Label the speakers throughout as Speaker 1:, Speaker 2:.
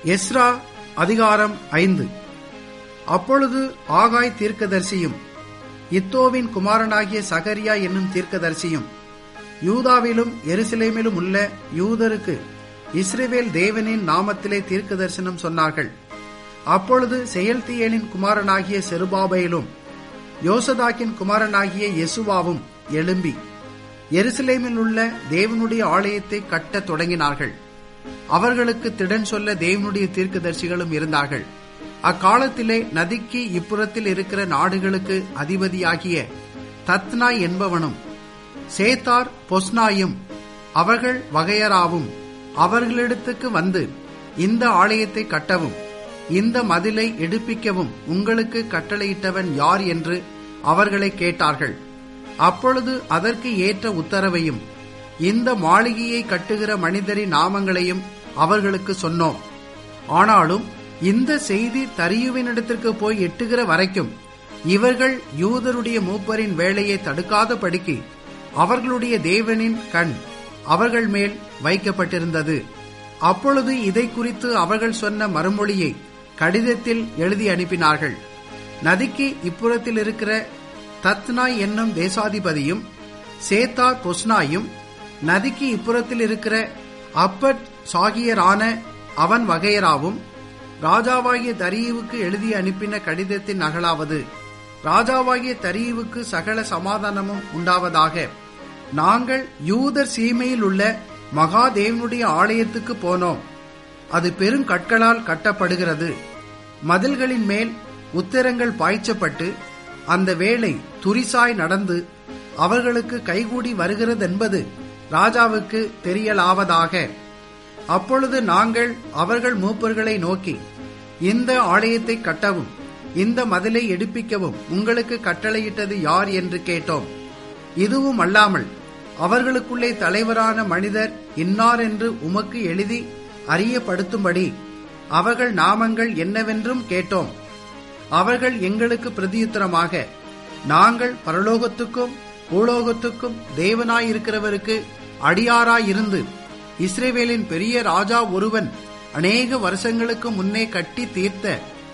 Speaker 1: Ezra அதிகாரம் ஐந்து அப்பொழுது ஆகாய் தீர்க்கதரிசியும் இத்தோவின் குமாரனாகிய சகரியா என்னும் தீர்க்கதரிசியும் யூதாவிலும் எருசலேமிலும் உள்ள யூதருக்கு இஸ்ரேவேல் தேவனின் நாமத்திலே தீர்க்க தரிசனம் சொன்னார்கள் அப்பொழுது செயல்தியலின் குமாரனாகிய செருபாபையிலும் யோசதாக்கின் குமாரனாகிய யெசுவாவும் எழும்பி எருசலேமில் உள்ள தேவனுடைய ஆலயத்தை கட்டத் தொடங்கினார்கள் அவர்களுக்கு திடன் சொல்ல தேவனுடைய தீர்க்கதரிசிகளும் இருந்தார்கள் அக்காலத்திலே நதிக்கு இப்புறத்தில் இருக்கிற நாடுகளுக்கு அதிபதியாகிய தத்னாய் என்பவனும் சேத்தார் பொஸ்னாயும் அவர்கள் வகையராவும் அவர்களிடத்துக்கு வந்து இந்த ஆலயத்தை கட்டவும் இந்த மதிலை எடுப்பிக்கவும் உங்களுக்கு கட்டளையிட்டவன் யார் என்று அவர்களை கேட்டார்கள் அப்பொழுது அதற்கு ஏற்ற உத்தரவையும் இந்த மாளிகையை கட்டுகிற மனிதரின் நாமங்களையும் அவர்களுக்கு சொன்னோம் ஆனாலும் இந்த செய்தி தரியுவினிடத்திற்கு போய் எட்டுகிற வரைக்கும் இவர்கள் யூதருடைய மூப்பரின் வேலையை தடுக்காதபடிக்கு அவர்களுடைய தேவனின் கண் அவர்கள் மேல் வைக்கப்பட்டிருந்தது அப்பொழுது இதை குறித்து அவர்கள் சொன்ன மறுமொழியை கடிதத்தில் எழுதி அனுப்பினார்கள் நதிக்கு இப்புறத்தில் இருக்கிற தத்னாய் என்னும் தேசாதிபதியும் சேத்தார் பொஸ்னாயும் நதிக்கு இப்புறத்தில் இருக்கிற அப்பட் சாகியரான அவன் வகையராவும் ராஜாவாகிய தரியுவுக்கு எழுதி அனுப்பின கடிதத்தின் நகலாவது ராஜாவாகிய தரியுவுக்கு சகல சமாதானமும் உண்டாவதாக நாங்கள் யூதர் சீமையில் உள்ள மகாதேவனுடைய ஆலயத்துக்கு போனோம் அது பெரும் கற்களால் கட்டப்படுகிறது மதில்களின் மேல் உத்தரங்கள் பாய்ச்சப்பட்டு அந்த வேலை துரிசாய் நடந்து அவர்களுக்கு கைகூடி வருகிறதென்பது ராஜாவுக்கு தெரியலாவதாக அப்பொழுது நாங்கள் அவர்கள் மூப்பர்களை நோக்கி இந்த ஆலயத்தை கட்டவும் இந்த மதிலை எடுப்பிக்கவும் உங்களுக்கு கட்டளையிட்டது யார் என்று கேட்டோம் இதுவும் அல்லாமல் அவர்களுக்குள்ளே தலைவரான மனிதர் இன்னார் என்று உமக்கு எழுதி அறியப்படுத்தும்படி அவர்கள் நாமங்கள் என்னவென்றும் கேட்டோம் அவர்கள் எங்களுக்கு பிரதியுத்தரமாக நாங்கள் பரலோகத்துக்கும் பூலோகத்துக்கும் தேவனாயிருக்கிறவருக்கு அடியாராயிருந்து இஸ்ரேவேலின் பெரிய ராஜா ஒருவன் அநேக வருஷங்களுக்கு முன்னே கட்டி தீர்த்த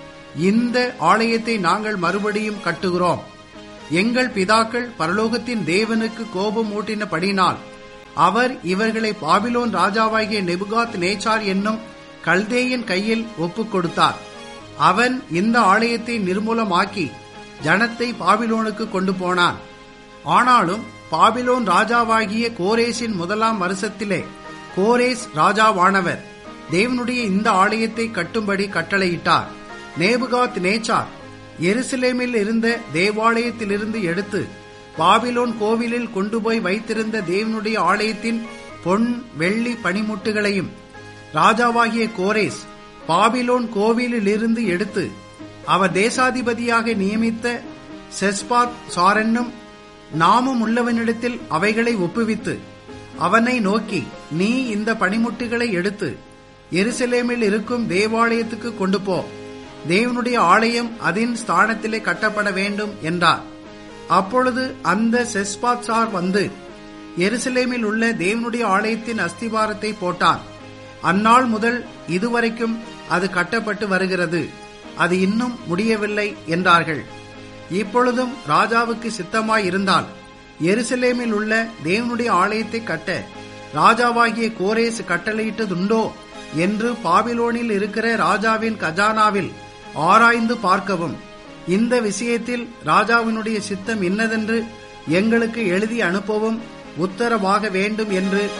Speaker 1: இந்த ஆலயத்தை நாங்கள் மறுபடியும் கட்டுகிறோம் எங்கள் பிதாக்கள் பரலோகத்தின் தேவனுக்கு கோபம் ஊட்டினபடினால் அவர் இவர்களை பாபிலோன் ராஜாவாகிய நெபுகாத் நேச்சார் என்னும் கல்தேயின் கையில் ஒப்புக் கொடுத்தார் அவன் இந்த ஆலயத்தை நிர்மூலமாக்கி ஜனத்தை பாபிலோனுக்கு கொண்டு போனான் ஆனாலும் பாபிலோன் ராஜாவாகிய கோரேசின் முதலாம் வருஷத்திலே கோரேஸ் ராஜாவானவர் தேவனுடைய இந்த ஆலயத்தை கட்டும்படி கட்டளையிட்டார் நேபுகாத் நேச்சார் எருசலேமில் இருந்த தேவாலயத்திலிருந்து எடுத்து பாபிலோன் கோவிலில் கொண்டு போய் வைத்திருந்த தேவனுடைய ஆலயத்தின் பொன் வெள்ளி பனிமுட்டுகளையும் ராஜாவாகிய கோரேஸ் பாபிலோன் கோவிலிலிருந்து எடுத்து அவர் தேசாதிபதியாக நியமித்த செஸ்பாத் சாரென்னும் நாமும் உள்ளவனிடத்தில் அவைகளை ஒப்புவித்து அவனை நோக்கி நீ இந்த பனிமுட்டுகளை எடுத்து எருசலேமில் இருக்கும் தேவாலயத்துக்கு கொண்டு போ தேவனுடைய ஆலயம் அதன் ஸ்தானத்திலே கட்டப்பட வேண்டும் என்றார் அப்பொழுது அந்த செஸ்பாத்சார் வந்து எருசலேமில் உள்ள தேவனுடைய ஆலயத்தின் அஸ்திவாரத்தை போட்டான் அந்நாள் முதல் இதுவரைக்கும் அது கட்டப்பட்டு வருகிறது அது இன்னும் முடியவில்லை என்றார்கள் இப்பொழுதும் ராஜாவுக்கு சித்தமாய் இருந்தால் எருசலேமில் உள்ள தேவனுடைய ஆலயத்தை கட்ட ராஜாவாகிய கோரேஸ் கட்டளையிட்டதுண்டோ என்று பாபிலோனில் இருக்கிற ராஜாவின் கஜானாவில் ஆராய்ந்து பார்க்கவும் இந்த விஷயத்தில் ராஜாவினுடைய சித்தம் இன்னதென்று எங்களுக்கு எழுதி அனுப்பவும் உத்தரவாக வேண்டும் என்று